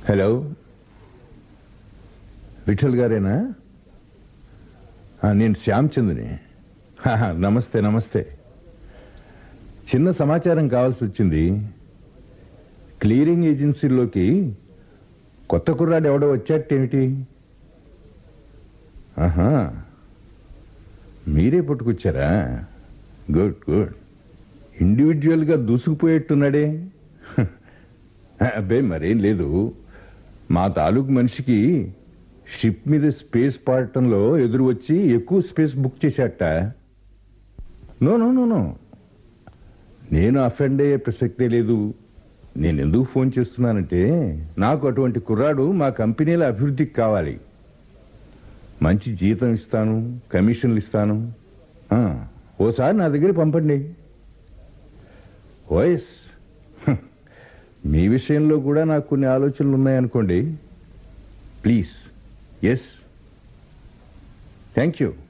hello Vithal గారేనా ఆ, నేను శ్యామ్చంద్ని హాహా, నమస్తే నమస్తే చిన్న సమాచారం కావాల్సి వచ్చింది క్లియరింగ్ ఏజెన్సీలోకి కొత్త కుర్రాడు ఎవడో వచ్చాటేమిటి ఆహా మీరే పట్టుకొచ్చారా గుడ్ గుడ్ ఇండివిజువల్గా దూసుకుపోయేట్టున్నాడే హ, అబ్బే మరేం లేదు మా తాలూకు మనిషికి షిప్ మీద స్పేస్ పాడటంలో ఎదురు వచ్చి ఎక్కువ స్పేస్ బుక్ చేశాట నో నో నో నో నేను అఫెండ్ అయ్యే ప్రసక్తే లేదు నేను ఎందుకు ఫోన్ చేస్తున్నానంటే నాకు అటువంటి కుర్రాడు మా కంపెనీల అభివృద్ధికి కావాలి మంచి జీతం ఇస్తాను కమిషన్లు ఇస్తాను ఆ, ఓసారి నా దగ్గర పంపండి ఓఎస్ హ, మీ విషయంలో కూడా నాకు కొన్ని ఆలోచనలు ఉన్నాయనుకోండి ప్లీజ్ ఎస్ థ్యాంక్ యూ